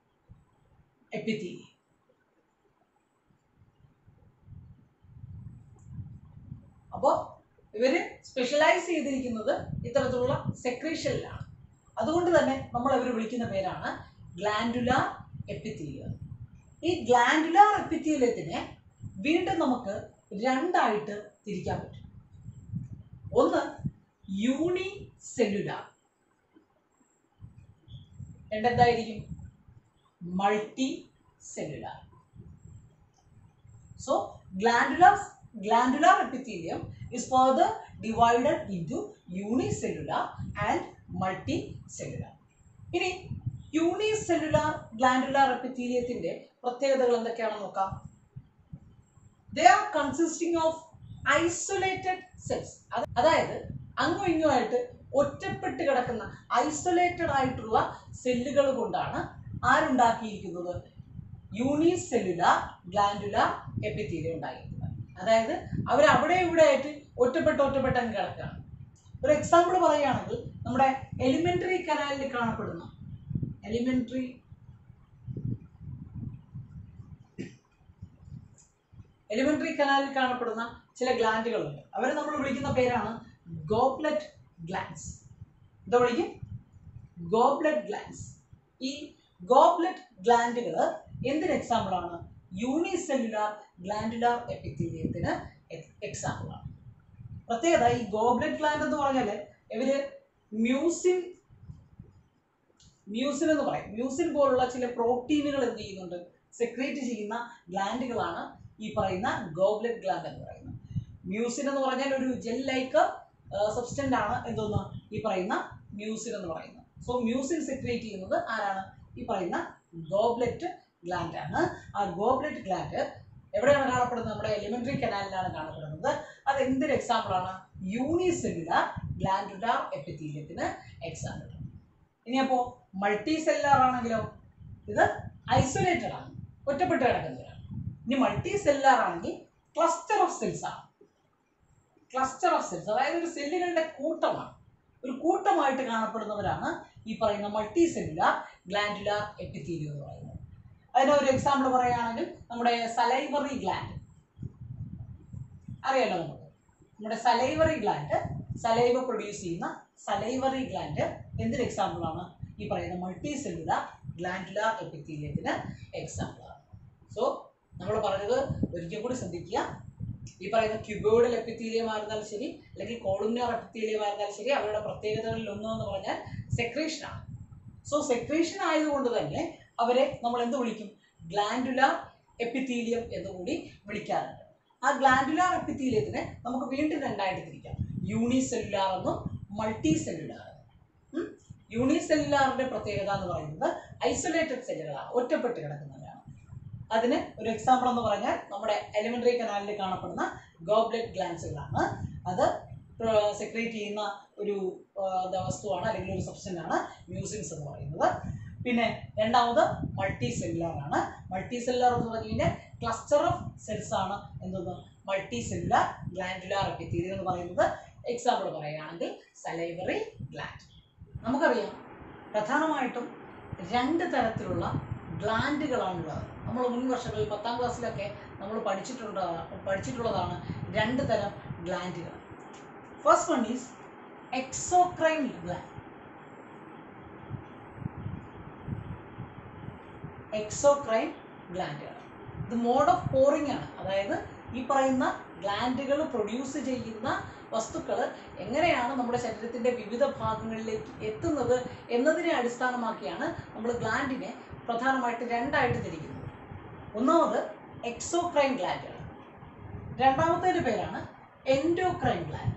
എപ്പിത്തീലിയം അപ്പോൾ ഇവര് സ്പെഷ്യലൈസ് ചെയ്തിരിക്കുന്നത് ഇത്തരത്തിലുള്ള സെക്രീഷനിലാണ് അതുകൊണ്ട് തന്നെ നമ്മൾ അവർ വിളിക്കുന്ന പേരാണ് ഗ്ലാൻഡുലാർ എപ്പിത്തീലിയം ഈ ഗ്ലാൻഡുലാർ എപ്പിത്തീലിയത്തിനെ വീണ്ടും നമുക്ക് രണ്ടായിട്ട് തിരിക്കാൻ പറ്റും ഒന്ന് യൂണി സെല്ലുലാർ രണ്ടെന്തായിരിക്കും multicellular so glandular glandular epithelium is further divided into unicellular and multicellular. ഇനി യൂണിസെല്ലുലാർ ഗ്ലാൻഡുലാർ എപ്പിത്തീലിയത്തിന്റെ പ്രത്യേകതകൾ എന്തൊക്കെയാണെന്ന് നോക്കാം they are consisting of isolated cells അതായത് അങ്ങും ഇങ്ങുമായിട്ട് ഒറ്റപ്പെട്ട് കിടക്കുന്ന ഐസൊലേറ്റഡ് ആയിട്ടുള്ള സെല്ലുകൾ കൊണ്ടാണ് ആരുണ്ടാക്കിയിരിക്കുന്നത് യൂണിസെല്ലുലാർ ഗ്ലാൻഡുലാർ എപ്പിത്തീലിയം ഉണ്ടായിരിക്കുന്നത് അതായത് അവർ അവിടെ ഇവിടെ ആയിട്ട് ഒറ്റപ്പെട്ട് ഒറ്റപ്പെട്ട് അങ്ങ് കിടക്കുകയാണ് ഒരു എക്സാമ്പിൾ പറയുകയാണെങ്കിൽ നമ്മുടെ എലിമെന്ററി കനാലിൽ കാണപ്പെടുന്ന എലിമെന്ററി എലിമെന്ററി കനാലിൽ കാണപ്പെടുന്ന ചില ഗ്ലാൻഡുകളുണ്ട് അവരെ നമ്മൾ വിളിക്കുന്ന പേരാണ് ഗോബ്ലറ്റ് ഗ്ലാൻസ് എന്താ വിളിക്കും ഗോബ്ലറ്റ് ഗ്ലാൻസ് ഈ ഗോബ്ലറ്റ് ഗ്ലാൻഡുകൾ എന്തിന് എക്സാമ്പിൾ ആണ് യൂണിസെല്ലുലാർ ഗ്ലാൻഡുലാർ എപ്പിത്തീലിയത്തിന് എക്സാമ്പിൾ ആണ് പ്രത്യേകത ഈ ഗോബ്ലറ്റ് ഗ്ലാൻഡ് എന്ന് പറഞ്ഞാൽ ഇവര് മ്യൂസിൻ മ്യൂസിൻ എന്ന് പറയും മ്യൂസിൻ പോലുള്ള ചില പ്രോട്ടീനുകൾ എന്ത് ചെയ്യുന്നുണ്ട് സെക്രേറ്റ് ചെയ്യുന്ന ഗ്ലാൻഡുകളാണ് ഈ പറയുന്ന ഗോബ്ലറ്റ് ഗ്ലാൻഡ് എന്ന് പറയുന്നത് മ്യൂസിൻ എന്ന് പറഞ്ഞാൽ ഒരു ജെൽ ലൈക്ക് സബ്സ്റ്റൻ്റ് ആണ് എന്തോന്ന് ഈ പറയുന്ന മ്യൂസിൻ എന്ന് പറയുന്നത് സോ മ്യൂസിൻ സെക്രേറ്റ് ചെയ്യുന്നത് ആരാണ് ഈ പറയുന്ന ഗോബ്ലറ്റ് ഗ്ലാൻഡ് ആണ് ആ ഗോബ്ലറ്റ് ഗ്ലാൻഡ് എവിടെയാണ് കാണപ്പെടുന്നത് നമ്മുടെ എലിമെന്ററി കനാലിലാണ് കാണപ്പെടുന്നത് അത് എന്തൊരു എക്സാമ്പിൾ ആണ് യൂണിസെല്ലുലാർ ഗ്ലാൻഡുലാർ എപ്പിത്തീലിയത്തിന് എക്സാമ്പിൾ ഇനി അപ്പോൾ മൾട്ടി സെല്ലുലാർ ആണെങ്കിലോ ഇത് ഐസൊലേറ്റഡ് ആണ് ഒറ്റപ്പെട്ട് കിടക്കുന്നവരാണ് ഇനി മൾട്ടി സെല്ലുലാർ ആണെങ്കിൽ ക്ലസ്റ്റർ ഓഫ് സെൽസ് ആണ് ക്ലസ്റ്റർ ഓഫ് സെൽസ് അതായത് ഒരു സെല്ലുകളുടെ കൂട്ടമാണ് ഒരു കൂട്ടമായിട്ട് കാണപ്പെടുന്നവരാണ് ഈ പറയുന്ന മൾട്ടി സെല്ലുലാർ ഗ്ലാൻഡുലാർ എപ്പിത്തീലിയം എന്ന് പറയുന്നത് അതിന് ഒരു എക്സാമ്പിൾ പറയുകയാണെങ്കിൽ നമ്മുടെ സലൈവറി ഗ്ലാൻഡ് അറിയാലോ നമുക്ക് നമ്മുടെ സലൈവറി ഗ്ലാൻഡ് സലൈവ പ്രൊഡ്യൂസ് ചെയ്യുന്ന സലൈവറി ഗ്ലാൻഡ് എന്തൊരു എക്സാമ്പിളാണ് ഈ പറയുന്ന മൾട്ടി സെല്ലുലാർ ഗ്ലാൻഡുലാർ എപ്പിത്തീലിയത്തിന് എക്സാമ്പിളാണ് സോ നമ്മൾ പറഞ്ഞത് ഒരിക്കൽ കൂടി ശ്രദ്ധിക്കുക ഈ പറയുന്ന ക്യൂബോയിഡൽ എപ്പിത്തീലിയം ആയിരുന്നാലും ശരി അല്ലെങ്കിൽ കോളുമിനാർ എപ്പിത്തീലിയം ആയിരുന്നാലും ശരി അവരുടെ പ്രത്യേകതകളിൽ ഒന്നെന്ന് പറഞ്ഞാൽ സെക്രീഷനാണ് സോ സെക്രീഷൻ ആയതുകൊണ്ട് തന്നെ അവരെ നമ്മൾ എന്ത് വിളിക്കും ഗ്ലാൻഡുലാർ എപ്പിത്തീലിയം എന്ന് കൂടി വിളിക്കാറുണ്ട് ആ ഗ്ലാൻഡുലാർ എപ്പിത്തീലിയത്തിനെ നമുക്ക് വീണ്ടും രണ്ടായിട്ട് തിരിക്കാം യൂണിസെല്ലുലാർ എന്നും മൾട്ടി സെല്ലുലാർ എന്നും യൂണിസെല്ലുലാറിന്റെ പ്രത്യേകത എന്ന് പറയുന്നത് ഐസൊലേറ്റഡ് സെല്ലുകളാണ് ഒറ്റപ്പെട്ട് കിടക്കുന്നവരാണ് അതിന് ഒരു എക്സാമ്പിൾ എന്ന് പറഞ്ഞാൽ നമ്മുടെ എലിമെന്ററി കനാലിൽ കാണപ്പെടുന്ന ഗോബ്ലെറ്റ് ഗ്ലാൻസുകളാണ് അത് സെക്രേറ്റ് ചെയ്യുന്ന ഒരു ആ, എന്താ വസ്തുവാണ് അല്ലെങ്കിൽ ഒരു സബ്സ്റ്റൻ്റ് ആണ് മ്യൂസിൻസ് എന്ന് പറയുന്നത് പിന്നെ രണ്ടാമത് മൾട്ടി സെല്ലുലാർ ആണ് മൾട്ടി സെല്ലുലാർ എന്ന് പറഞ്ഞു കഴിഞ്ഞാൽ ക്ലസ്റ്റർ ഓഫ് സെൽസ് ആണ് എന്തെന്ന് മൾട്ടി സെല്ലുലാർ ഗ്ലാൻഡുലാർ എപ്പിത്തീരിയം എന്ന് പറയുന്നത് എക്സാമ്പിൾ പറയുകയാണെങ്കിൽ സലൈവറി ഗ്ലാൻഡ് നമുക്കറിയാം പ്രധാനമായിട്ടും രണ്ട് തരത്തിലുള്ള ഗ്ലാൻഡുകളാണുള്ളത് നമ്മൾ മുൻ വർഷങ്ങളിൽ പത്താം ക്ലാസ്സിലൊക്കെ നമ്മൾ പഠിച്ചിട്ടുണ്ട് പഠിച്ചിട്ടുള്ളതാണ് രണ്ട് തരം ഗ്ലാൻഡുകൾ first one is exocrine gland exocrine ഗ്ലാൻഡുകൾ ഇത് മോഡ് ഓഫ് പോറിംഗ് ആണ് അതായത് ഈ പറയുന്ന ഗ്ലാൻഡുകൾ പ്രൊഡ്യൂസ് ചെയ്യുന്ന വസ്തുക്കൾ എങ്ങനെയാണ് നമ്മുടെ ശരീരത്തിൻ്റെ വിവിധ ഭാഗങ്ങളിലേക്ക് എത്തുന്നത് എന്നതിനെ അടിസ്ഥാനമാക്കിയാണ് നമ്മൾ ഗ്ലാൻഡിനെ പ്രധാനമായിട്ട് രണ്ടായിട്ട് തിരിക്കുന്നത് ഒന്നാമത് എക്സോക്രൈൻ ഗ്ലാൻഡുകൾ രണ്ടാമത്തേൻ്റെ പേരാണ് endocrine gland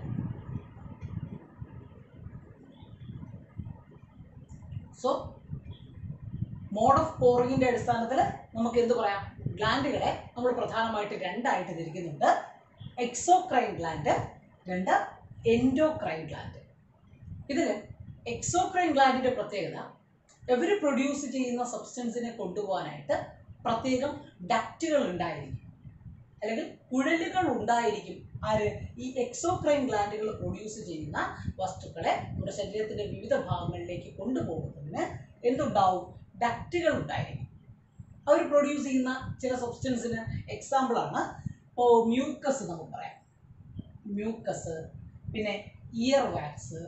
so mode of പോറിങ്ങിന്റെ അടിസ്ഥാനത്തിൽ നമുക്ക് എന്ത് പറയാം ഗ്ലാൻഡുകളെ നമ്മൾ പ്രധാനമായിട്ട് രണ്ടായിട്ട് തിരിക്കുന്നുണ്ട് എക്സോക്രൈൻ ഗ്ലാൻഡ് രണ്ട് എൻഡോക്രൈൻ ഗ്ലാൻഡ് ഇതിൽ എക്സോക്രൈൻ ഗ്ലാൻഡിന്റെ പ്രത്യേകത ഇവർ പ്രൊഡ്യൂസ് ചെയ്യുന്ന സബ്സ്റ്റൻസിനെ കൊണ്ടുപോകാനായിട്ട് പ്രത്യേകം ഡക്റ്റുകൾ ഉണ്ടായിരിക്കും അല്ലെങ്കിൽ കുഴലുകൾ ഉണ്ടായിരിക്കും ആര് ഈ എക്സോക്രൈൻ ഗ്ലാൻഡുകൾ പ്രൊഡ്യൂസ് ചെയ്യുന്ന വസ്തുക്കളെ നമ്മുടെ ശരീരത്തിന്റെ വിവിധ ഭാഗങ്ങളിലേക്ക് കൊണ്ടുപോകുന്നതിന് എന്തുണ്ടാവും ഡക്റ്റുകൾ ഉണ്ടായിരിക്കും അവർ പ്രൊഡ്യൂസ് ചെയ്യുന്ന ചില സബ്സ്റ്റൻസിന് എക്സാമ്പിളാണ് ഇപ്പോൾ മ്യൂക്കസ് നമുക്ക് പറയാം മ്യൂക്കസ് പിന്നെ ഇയർ വാക്സ്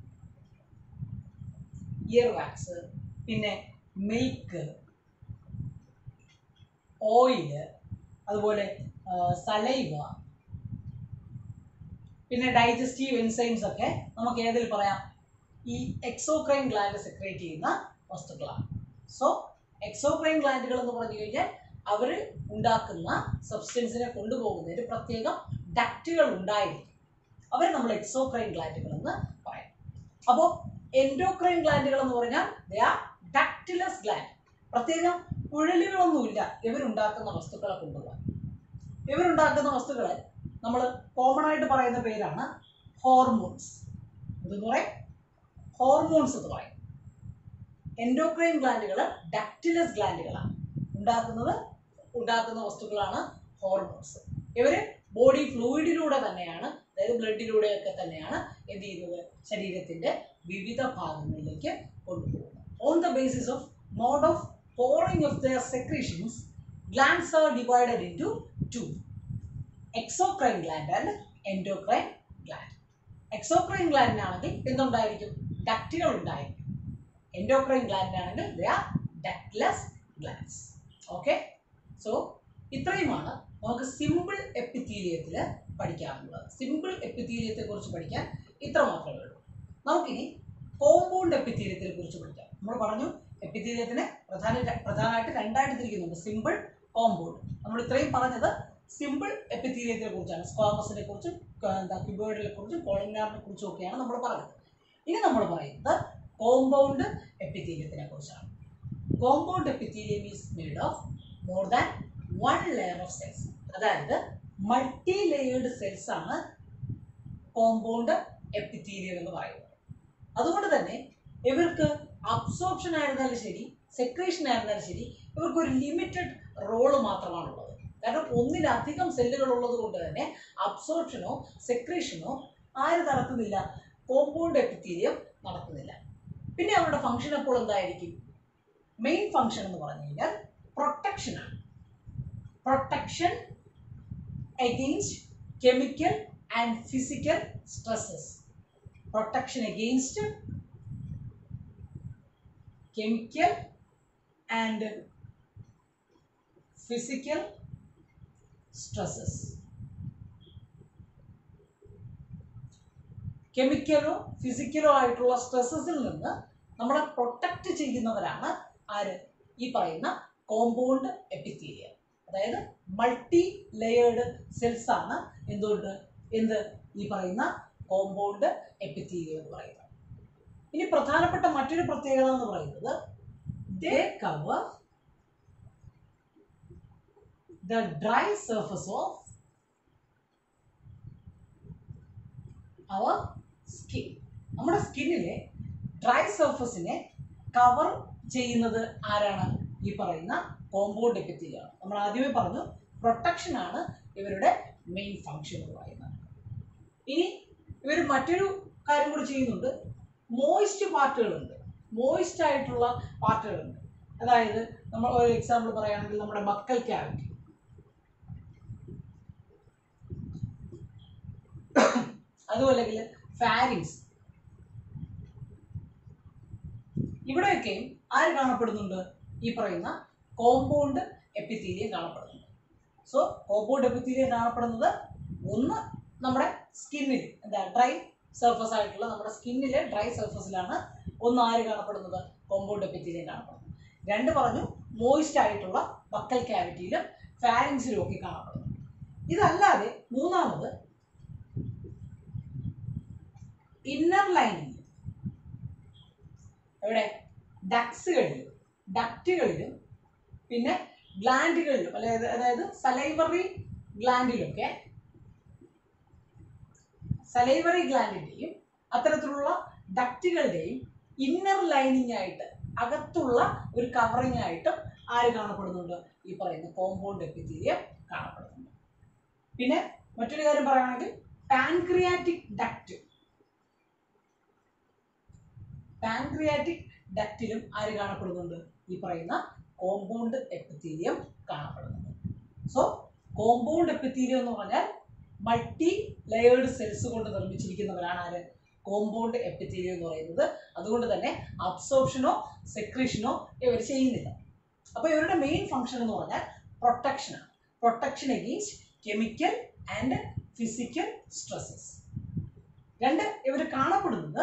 ഇയർ വാക്സ് പിന്നെ മിൽക്ക് ഓയില് അതുപോലെ സലൈവ പിന്നെ ഡൈജസ്റ്റീവ് എൻസൈംസ് ഒക്കെ നമുക്ക് ഏതിൽ പറയാം ഈ എക്സോക്രൈൻ ഗ്ലാൻഡ് സെക്രേറ്റ് ചെയ്യുന്ന വസ്തുക്കളാണ് സോ എക്സോക്രൈൻ ഗ്ലാൻഡുകൾ എന്ന് പറഞ്ഞു കഴിഞ്ഞാൽ അവർ ഉണ്ടാക്കുന്ന സബ്സ്റ്റൻസിനെ കൊണ്ടുപോകുന്നതിന് പ്രത്യേകം ഡക്റ്റുകൾ ഉണ്ടായിരിക്കും അവർ നമ്മൾ എക്സോക്രൈൻ ഗ്ലാൻഡുകൾ എന്ന് പറയും അപ്പോൾ എൻഡോക്രൈൻ ഗ്ലാൻഡുകൾ എന്ന് പറഞ്ഞാൽ ദേ ആർ ഡക്റ്റിലസ് ഗ്ലാൻഡ് പ്രത്യേകം കുഴലുകളൊന്നുമില്ല ഇവരുണ്ടാക്കുന്ന വസ്തുക്കളെ കൊണ്ടുപോകാൻ ഇവരുണ്ടാക്കുന്ന വസ്തുക്കളെ നമ്മൾ കോമൺ ആയിട്ട് പറയുന്ന പേരാണ് ഹോർമോൺസ് എന്തെന്ന് പറയും ഹോർമോൺസ് എന്ന് പറയും എൻഡോക്രൈൻ ഗ്ലാൻഡുകൾ ഡക്റ്റിലസ് ഗ്ലാൻഡുകളാണ് ഉണ്ടാക്കുന്നത് ഉണ്ടാക്കുന്ന വസ്തുക്കളാണ് ഹോർമോൺസ് ഇവര് ബോഡി ഫ്ലൂയിഡിലൂടെ തന്നെയാണ് അതായത് ബ്ലഡിലൂടെയൊക്കെ തന്നെയാണ് എന്ത് ചെയ്യുന്നത് ശരീരത്തിന്റെ വിവിധ ഭാഗങ്ങളിലേക്ക് കൊണ്ടുപോകുന്നത് on the basis of mode of pouring of their secretions glands are divided into two exocrine gland and endocrine gland exocrine ഗ്ലാൻഡിനാണെങ്കിൽ എന്തുണ്ടായിരിക്കും ഡക്റ്റുകൾ ഉണ്ടായിരിക്കും എൻഡോക്രൈൻ ഗ്ലാൻഡിനാണെങ്കിൽ they are ductless glands okay so ഇത്രയുമാണ് നമുക്ക് സിമ്പിൾ എപ്പിത്തീലിയത്തിൽ പഠിക്കാറുള്ളത് സിമ്പിൾ എപ്പിത്തീലിയത്തെ കുറിച്ച് പഠിക്കാൻ ഇത്ര മാത്രമേ ഉള്ളൂ നമുക്കിനി കോമ്പൗണ്ട് എപ്പിത്തീലിയത്തിനെ കുറിച്ച് പഠിക്കാം നമ്മൾ പറഞ്ഞു എപ്പിത്തീലിയത്തിനെ പ്രധാന പ്രധാനമായിട്ട് രണ്ടായിട്ട് തിരിക്കുന്നുണ്ട് സിമ്പിൾ കോമ്പൗണ്ട് നമ്മൾ ഇത്രയും പറഞ്ഞത് സിമ്പിൾ എപ്പിത്തീലിയത്തിനെ കുറിച്ചാണ് സ്ക്വാമസിനെ കുറിച്ചും ക- എന്താ ക്യൂബോയിഡിനെ കുറിച്ചും കോളമിനാറിനെ കുറിച്ചും ഒക്കെയാണ് നമ്മൾ പറഞ്ഞത് ഇനി നമ്മൾ പറയുന്നത് കോമ്പൗണ്ട് എപ്പിത്തീലിയത്തിനെ കുറിച്ചാണ് compound epithelium is made of more than one layer of cells അതായത് മൾട്ടി ലെയേർഡ് സെൽസ് ആണ് കോമ്പൗണ്ട് എപ്പിത്തീലിയം എന്ന് പറയുന്നത് അതുകൊണ്ട് തന്നെ ഇവർക്ക് അബ്സോർപ്ഷൻ ആയിരുന്നാലും ശരി സെക്രീഷൻ ആയിരുന്നാലും ശരി ഇവർക്ക് ഒരു ലിമിറ്റഡ് റോള് മാത്രമാണുള്ളത് കാരണം ഒന്നിലധികം സെല്ലുകൾ ഉള്ളത് കൊണ്ട് തന്നെ അബ്സോർപ്ഷനോ സെക്രീഷനോ ആര് നടത്തുന്നില്ല കോമ്പൗണ്ട് എപ്പിത്തീലിയം നടത്തുന്നില്ല പിന്നെ അവരുടെ ഫംഗ്ഷൻ അപ്പോൾ എന്തായിരിക്കും മെയിൻ ഫംഗ്ഷൻ എന്ന് പറഞ്ഞു കഴിഞ്ഞാൽ പ്രൊട്ടക്ഷൻ ആണ് protection against chemical and physical stresses protection against chemical and physical stresses കെമിക്കലോ ഫിസിക്കലോ ആയിട്ടുള്ള സ്ട്രെസ്സസിൽ നിന്ന് നമ്മളെ പ്രൊട്ടക്റ്റ് ചെയ്യുന്നവരാണ് ആര് ഈ പറയുന്ന കോമ്പൗണ്ട് എപ്പിത്തീലിയം അതായത് മൾട്ടി ലെയേർഡ് സെൽസ് ആണ് എന്തുകൊണ്ട് എന്ത് ഈ പറയുന്ന കോമ്പൗണ്ട് എപ്പിത്തീലിയം എന്ന് പറയുന്നത് ഇനി പ്രധാനപ്പെട്ട മറ്റൊരു പ്രത്യേകത എന്ന് പറയുന്നത് they cover the dry surface of our skin നമ്മുടെ സ്കിന്നിലെ ഡ്രൈ സർഫസിനെ കവർ ചെയ്യുന്നത് ആരാണ് ഈ പറയുന്ന കോമ്പൗണ്ട് എപ്പിത്തീലിയാണ് നമ്മൾ ആദ്യമേ പറഞ്ഞു പ്രൊട്ടക്ഷൻ ആണ് ഇവരുടെ മെയിൻ ഫങ്ഷൻ എന്ന് പറയുന്നത് ഇനി ഇവർ മറ്റൊരു കാര്യം കൂടി ചെയ്യുന്നുണ്ട് മോയിസ്റ്റ് പാർട്ടുകളുണ്ട് മോയിസ്റ്റ് ആയിട്ടുള്ള പാർട്ടുകളുണ്ട് അതായത് നമ്മൾ ഒരു എക്സാമ്പിൾ പറയുകയാണെങ്കിൽ നമ്മുടെ ബക്കൽ ക്യാവിറ്റി അതുമല്ലെങ്കിൽ ഫാരിങ്സ് ഇവിടെയൊക്കെയും ആര് കാണപ്പെടുന്നുണ്ട് ഈ പറയുന്ന കോമ്പൗണ്ട് എപ്പിത്തീലിയം കാണപ്പെടുന്നുണ്ട് സോ കോമ്പൗണ്ട് എപ്പിത്തീലിയം കാണപ്പെടുന്നത് ഒന്ന് നമ്മുടെ സ്കിന്നിൽ എന്താ ഡ്രൈ സർഫസ് ആയിട്ടുള്ള നമ്മുടെ സ്കിന്നിലെ ഡ്രൈ സർഫസിലാണ് ഒന്ന് ആര് കാണപ്പെടുന്നത് കോമ്പൗണ്ട് എപ്പിത്തീലിയം കാണപ്പെടുന്നത് രണ്ട് പറഞ്ഞു മോയിസ്റ്റ് ആയിട്ടുള്ള ബക്കൽ ക്യാവിറ്റിയിലും ഫാരിങ്സിലും ഒക്കെ കാണപ്പെടുന്നു ഇതല്ലാതെ മൂന്നാമത് ഇന്നർ ലൈനിങ് എവിടെ ഡക്സുകളിലും ഡക്റ്റുകളിലും പിന്നെ ഗ്ലാൻഡുകളിലും അതായത് അതായത് സലൈവറി ഗ്ലാൻഡിലൊക്കെ സലൈവറി ഗ്ലാൻഡിൻ്റെയും അത്തരത്തിലുള്ള ഡക്റ്റുകളുടെയും ഇന്നർ ലൈനിങ് ആയിട്ട് അകത്തുള്ള ഒരു കവറിങ് ആയിട്ടും ആര് കാണപ്പെടുന്നുണ്ട് ഈ പറയുന്ന കോമ്പൗണ്ട് എപ്പിത്തീലിയം കാണപ്പെടുന്നുണ്ട് പിന്നെ മറ്റൊരു കാര്യം പറയുകയാണെങ്കിൽ പാൻക്രിയാറ്റിക് ഡക്റ്റ് പാൻക്രിയാറ്റിക് ഡക്റ്റിലും ആര് കാണപ്പെടുന്നുണ്ട് ഈ പറയുന്ന കോമ്പൗണ്ട് എപ്പിത്തീലിയം കാണപ്പെടുന്നുണ്ട് സോ കോമ്പൗണ്ട് എപ്പിത്തീലിയം എന്ന് പറഞ്ഞാൽ മൾട്ടി ലെയേർഡ് സെൽസ് കൊണ്ട് നിർമ്മിച്ചിരിക്കുന്നവരാണ് ആര് കോമ്പൗണ്ട് എപ്പിത്തീലിയം എന്ന് പറയുന്നത് അതുകൊണ്ട് തന്നെ അബ്സോർപ്ഷനോ സെക്രീഷനോ ഇവർ ചെയ്യുന്നില്ല അപ്പോൾ ഇവരുടെ മെയിൻ ഫംഗ്ഷൻ എന്ന് പറഞ്ഞാൽ പ്രൊട്ടക്ഷനാണ് protection against chemical and physical stresses രണ്ട് ഇവർ കാണപ്പെടുന്നത്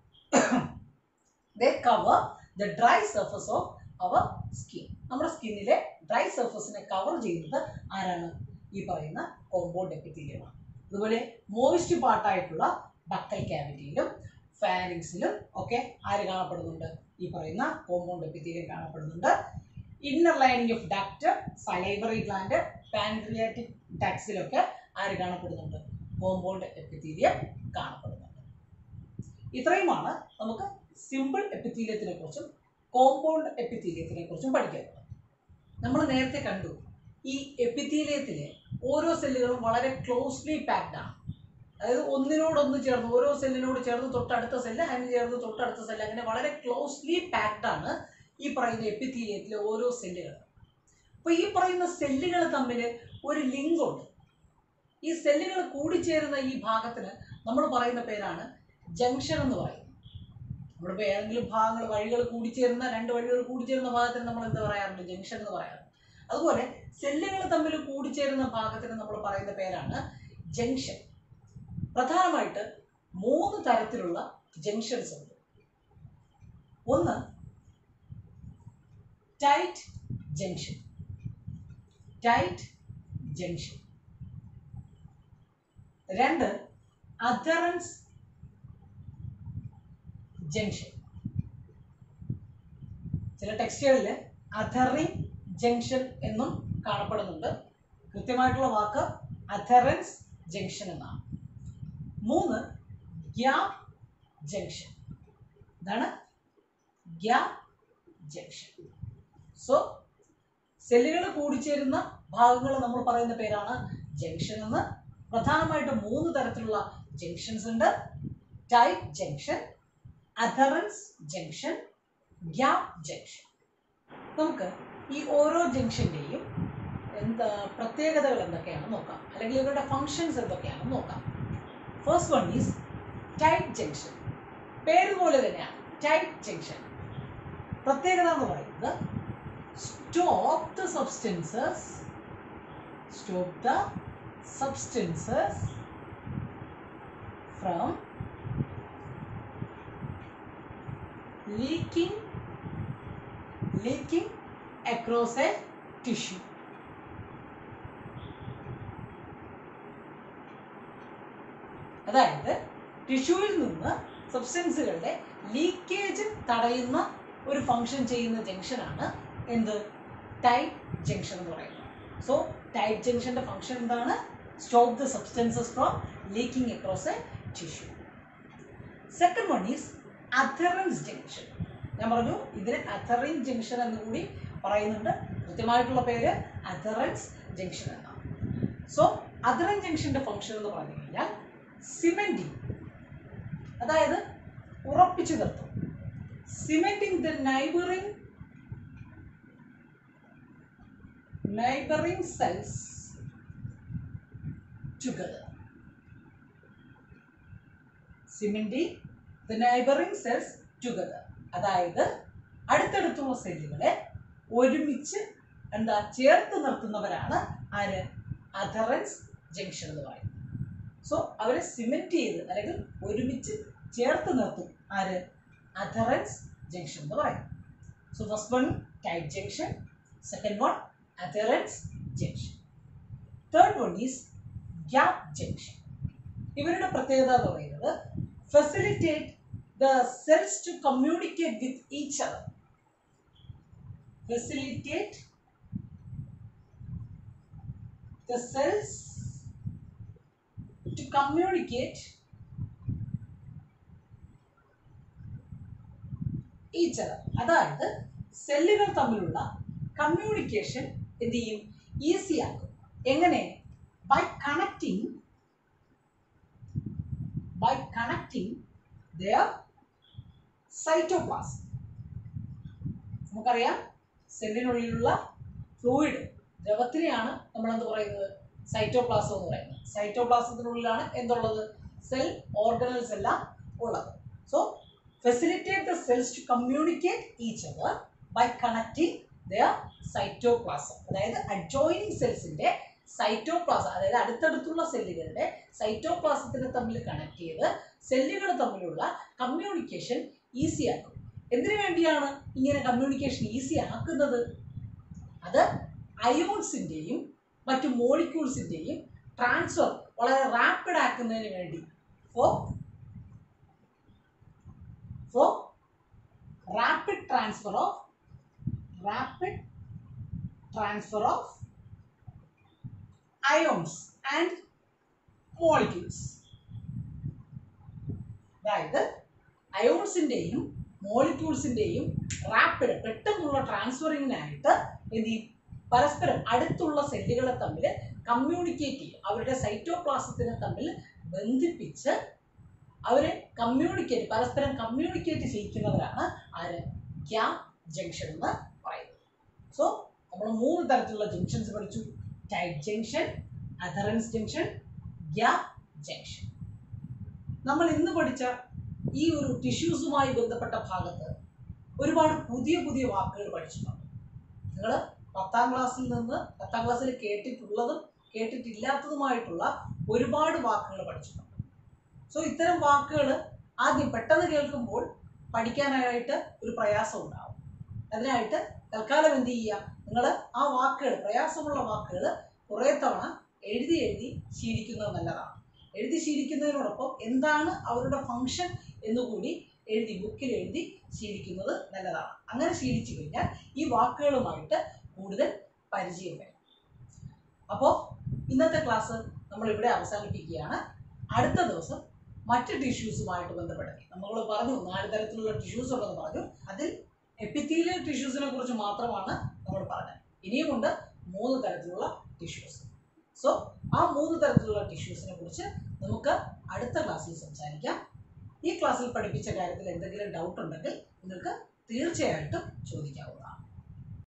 they cover the dry surface of our skin നമ്മുടെ സ്കിന്നിലെ ഡ്രൈ സർഫസിനെ കവർ ചെയ്യുന്നത് ആരാണ് ഈ പറയുന്ന കോമ്പൗണ്ട് എപ്പിത്തീലിയമാണ് അതുപോലെ മോയിസ്റ്റ് പാർട്ടായിട്ടുള്ള ബക്കൽ ക്യാവിറ്റിയിലും ഫാരിങ്സിലും ഒക്കെ ആര് കാണപ്പെടുന്നുണ്ട് ഈ പറയുന്ന കോമ്പൗണ്ട് എപ്പിത്തീലിയം കാണപ്പെടുന്നുണ്ട് inner lining of duct salivary gland pancreatic ഡക്സിലൊക്കെ ആര് കാണപ്പെടുന്നുണ്ട് കോമ്പൗണ്ട് എപ്പിത്തീലിയം കാണപ്പെടുന്നുണ്ട് ഇത്രയുമാണ് നമുക്ക് സിമ്പിൾ എപ്പിത്തീലിയത്തിനെ കുറിച്ചും കോമ്പൗണ്ട് എപ്പിത്തീലിയത്തിനെ കുറിച്ചും പഠിക്കുന്നത് നമ്മൾ നേരത്തെ കണ്ടു ഈ എപ്പിത്തീലിയത്തിലെ ഓരോ സെല്ലുകളും വളരെ ക്ലോസ്ലി പാക്ഡ് ആണ് അതായത് ഒന്നിനോടൊന്ന് ചേർന്ന് ഓരോ സെല്ലിനോട് ചേർന്ന് തൊട്ടടുത്ത സെല്ല് അതിന് ചേർന്ന് തൊട്ടടുത്ത സെല്ല് അങ്ങനെ വളരെ ക്ലോസ്ലി പാക്ഡ് ആണ് ഈ പറയുന്ന എപ്പിത്തീലിയത്തിലെ ഓരോ സെല്ലുകൾ അപ്പോൾ ഈ പറയുന്ന സെല്ലുകൾ തമ്മിൽ ഒരു ലിങ്ക് ഉണ്ട് ഈ സെല്ലുകൾ കൂടിച്ചേരുന്ന ഈ ഭാഗത്തിന് നമ്മൾ പറയുന്ന പേരാണ് ജംഗ്ഷൻ എന്ന് പറയുന്നത് നമ്മളിപ്പോൾ ഏതെങ്കിലും ഭാഗങ്ങൾ വഴികൾ കൂടിച്ചേരുന്ന രണ്ട് വഴികൾ കൂടിച്ചേരുന്ന ഭാഗത്തിന് നമ്മൾ എന്താ പറയാറുണ്ട് ജംഗ്ഷൻ എന്ന് പറയാറുണ്ട് അതുപോലെ സെല്ലുകൾ തമ്മിൽ കൂടിച്ചേരുന്ന ഭാഗത്തിന് നമ്മൾ പറയുന്ന പേരാണ് ജംഗ്ഷൻ പ്രധാനമായിട്ട് മൂന്ന് തരത്തിലുള്ള ജംഗ്ഷൻസ് ഉണ്ട് ഒന്ന് ടൈറ്റ് ജംഗ്ഷൻ ടൈറ്റ് ജംഗ്ഷൻ രണ്ട് അധറൻസ് ജംഗ്ഷൻ ചില ടെക്സ്റ്റുകളിൽ അധറിങ് ജംഗ്ഷൻ എന്നും കാണപ്പെടുന്നുണ്ട് കൃത്യമായിട്ടുള്ള വാക്ക് അധറൻസ് ജംഗ്ഷൻ എന്നാണ് മൂന്ന് ഗ്യാപ് ജംഗ്ഷൻ ഇതാണ് ഗ്യാപ് ജംഗ്ഷൻ സോ സെല്ലുകൾ കൂടിച്ചേരുന്ന ഭാഗങ്ങൾ നമ്മൾ പറയുന്ന പേരാണ് ജംഗ്ഷൻ എന്ന് പ്രധാനമായിട്ടും മൂന്ന് തരത്തിലുള്ള ജംഗ്ഷൻസ് ഉണ്ട് tight junction adherens junction gap junction നമുക്ക് ഈ ഓരോ ജംഗ്ഷൻ്റെയും എന്താ പ്രത്യേകതകൾ എന്തൊക്കെയാണെന്ന് നോക്കാം അല്ലെങ്കിൽ ഇവരുടെ ഫങ്ഷൻസ് എന്തൊക്കെയാണെന്ന് നോക്കാം first one is tight junction പേര് പോലെ തന്നെയാണ് ടൈറ്റ് ജംഗ്ഷൻ പ്രത്യേകത എന്ന് പറയുന്നത് stop the substances stop the substances from leaking leaking across a tissue അതായത് ടിഷ്യൂവിൽ നിന്ന് സബ്സ്റ്റൻസുകളുടെ ലീക്കേജ് തടയുന്ന ഒരു ഫങ്ഷൻ ചെയ്യുന്ന ജംഗ്ഷനാണ് എന്ത് ടൈറ്റ് ജംഗ്ഷൻ എന്ന് പറയുന്നത് സോ ടൈറ്റ് ജംഗ്ഷന്റെ ഫങ്ഷൻ എന്താണ് stop the substances from leaking across a tissue second one is adherens junction ഞാൻ പറഞ്ഞു ഇതിന് അഥറിൻ ജംഗ്ഷൻ എന്ന് കൂടി പറയുന്നുണ്ട് കൃത്യമായിട്ടുള്ള പേര് അഥറൻസ് ജംഗ്ഷൻ എന്നാണ് സോ അഥറൻ ജംഗ്ഷന്റെ ഫംഗ്ഷൻ എന്ന് പറഞ്ഞു കഴിഞ്ഞാൽ സിമെന്റിങ് അതായത് ഉറപ്പിച്ചു നിർത്തും cementing the neighbouring neighbouring cells together cementing the neighbouring cells together അതായത് അടുത്തടുത്തുള്ള സെല്ലുകളെ ഒരുമിച്ച് എന്താ ചേർത്ത് നിർത്തുന്നവരാണ് ആര് അഥറൻസ് ജംഗ്ഷൻ എന്ന് പറയുന്നത് സോ അവരെ സിമെന്റ് ചെയ്ത് അല്ലെങ്കിൽ ഒരുമിച്ച് ചേർത്ത് നിർത്തും ആര് അഥറൻസ് ജംഗ്ഷൻ എന്ന് പറയും so first one tight junction second one adherens junction third one is gap junction ഇവരുടെ പ്രത്യേകത എന്ന് പറയുന്നത് facilitate the cells to communicate with each other. Facilitate the cells to communicate each other. അതായത് സെല്ലുകൾ തമ്മിലുള്ള communication എന്ത് ചെയ്യും ഈസി ആക്കും എങ്ങനെ by connecting by connecting their cytoplasm നമുക്കറിയാം സെല്ലിനുള്ളിലുള്ള ഫ്ലൂയിഡ് ദ്രവത്തിനെയാണ് നമ്മൾ എന്ത് പറയുന്നത് സൈറ്റോപ്ലാസം എന്ന് പറയുന്നത് സൈറ്റോപ്ലാസത്തിനുള്ളിലാണ് എന്തുള്ളത് സെൽ ഓർഗനൽസ് എല്ലാം ഉള്ളത് so facilitate the cells to communicate each other by connecting their cytoplasm അതായത് അഡ്ജോയിനിങ് സെൽസിന്റെ സൈറ്റോപ്ലാസം അതായത് അടുത്തടുത്തുള്ള സെല്ലുകളുടെ സൈറ്റോപ്ലാസത്തിനെ തമ്മിൽ കണക്ട് ചെയ്ത് സെല്ലുകൾ തമ്മിലുള്ള കമ്മ്യൂണിക്കേഷൻ ഈസി ആക്കും എന്തിനു വേണ്ടിയാണ് ഇങ്ങനെ കമ്മ്യൂണിക്കേഷൻ ഈസി ആക്കുന്നത് അത് അയോൺസിൻ്റെയും മറ്റു മോളിക്യൂൾസിൻ്റെയും ട്രാൻസ്ഫർ വളരെ റാപ്പിഡ് ആക്കുന്നതിന് വേണ്ടി for for rapid transfer of rapid transfer of ions and molecules അതായത് അയോൺസിൻ്റെയും മോളിക്യൂൾസിൻ്റെയും റാപ്പിഡ് പെട്ടെന്നുള്ള ട്രാൻസ്ഫറിങ്ങിനായിട്ട് എന്ത് ചെയ്യും പരസ്പരം അടുത്തുള്ള സെല്ലുകളെ തമ്മിൽ കമ്മ്യൂണിക്കേറ്റ് ചെയ്യും അവരുടെ സൈറ്റോപ്ലാസത്തിനെ തമ്മിൽ ബന്ധിപ്പിച്ച് അവരെ കമ്മ്യൂണിക്കേറ്റ് പരസ്പരം കമ്മ്യൂണിക്കേറ്റ് ചെയ്യിക്കുന്നവരാണ് ആര് ഗ്യാപ്പ് ജംഗ്ഷൻ എന്ന് പറയുന്നത് സോ നമ്മൾ മൂന്ന് തരത്തിലുള്ള ജംഗ്ഷൻസ് പഠിച്ചു tight junction adherens junction gap junction നമ്മൾ ഇന്ന് പഠിച്ച ഈ ഒരു ടിഷ്യൂസുമായി ബന്ധപ്പെട്ട ഭാഗത്ത് ഒരുപാട് പുതിയ പുതിയ വാക്കുകൾ പഠിച്ചിട്ടുണ്ട് നിങ്ങൾ പത്താം ക്ലാസ്സിൽ നിന്ന് പത്താം ക്ലാസ്സിൽ കേട്ടിട്ടുള്ളതും കേട്ടിട്ടില്ലാത്തതുമായിട്ടുള്ള ഒരുപാട് വാക്കുകൾ പഠിച്ചിട്ടുണ്ട് സോ ഇത്തരം വാക്കുകൾ ആദ്യം പെട്ടെന്ന് കേൾക്കുമ്പോൾ പഠിക്കാനായിട്ട് ഒരു പ്രയാസം ഉണ്ടാവും അതിനായിട്ട് തൽക്കാലം എന്ത് ചെയ്യുക നിങ്ങൾ ആ വാക്കുകൾ പ്രയാസമുള്ള വാക്കുകൾ കുറേ തവണ എഴുതി എഴുതി ശീലിക്കുന്നത് നല്ലതാണ് എഴുതി ശീലിക്കുന്നതിനോടൊപ്പം എന്താണ് അവരുടെ ഫങ്ഷൻ എന്നുകൂടി എഴുതി ബുക്കിൽ എഴുതി ശീലിക്കുന്നത് നല്ലതാണ് അങ്ങനെ ശീലിച്ചു കഴിഞ്ഞാൽ ഈ വാക്കുകളുമായിട്ട് കൂടുതൽ പരിചയം വരും അപ്പോൾ ഇന്നത്തെ ക്ലാസ് നമ്മൾ ഇവിടെ അവസാനിപ്പിക്കുകയാണ് അടുത്ത ദിവസം മറ്റ് ടിഷ്യൂസുമായിട്ട് ബന്ധപ്പെടുത്തി നമ്മൾ പറഞ്ഞു നാല് തരത്തിലുള്ള ടിഷ്യൂസ് ഉണ്ടെന്ന് പറഞ്ഞു അതിൽ എപ്പിത്തീലിയൽ ടിഷ്യൂസിനെ കുറിച്ച് മാത്രമാണ് നമ്മൾ പറഞ്ഞത് ഇനിയുമുണ്ട് മൂന്ന് തരത്തിലുള്ള ടിഷ്യൂസ് സോ ആ മൂന്ന് തരത്തിലുള്ള ടിഷ്യൂസിനെ കുറിച്ച് നമുക്ക് അടുത്ത ക്ലാസ്സിൽ സംസാരിക്കാം ഈ ക്ലാസ്സിൽ പഠിപ്പിച്ച കാര്യത്തിൽ എന്തെങ്കിലും ഡൗട്ട് ഉണ്ടെങ്കിൽ നിങ്ങൾക്ക് തീർച്ചയായിട്ടും ചോദിക്കാവുന്നതാണ്